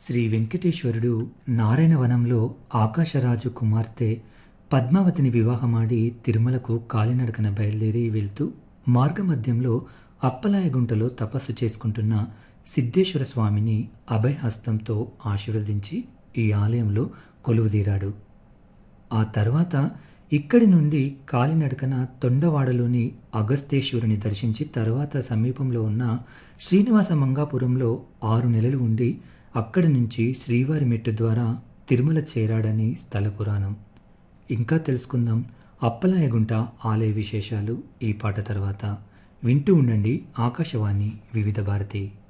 శ్రీ వెంకటేశ్వరుడు నారాయణవనంలో ఆకాశరాజు కుమార్తె పద్మావతిని వివాహమాడి తిరుమలకు కాలినడకన బయలుదేరి వెళ్తూ మార్గమధ్యంలో అప్పలాయగుంటలో తపస్సు చేసుకుంటున్న సిద్ధేశ్వర స్వామిని అభయహస్తంతో ఆశీర్వదించి ఈ ఆలయంలో కొలువుదీరాడు ఆ తర్వాత ఇక్కడి నుండి కాలినడకన తొండవాడలోని అగస్తేశ్వరుని దర్శించి తర్వాత సమీపంలో ఉన్న శ్రీనివాస మంగాపురంలో ఆరు నెలలు ఉండి అక్కడి నుంచి శ్రీవారి మెట్టు ద్వారా తిరుమల చేరాడని స్థల పురాణం ఇంకా తెలుసుకుందాం అప్పలాయగుంట ఆలయ విశేషాలు ఈ పాట తర్వాత వింటూ ఉండండి ఆకాశవాణి వివిధ భారతి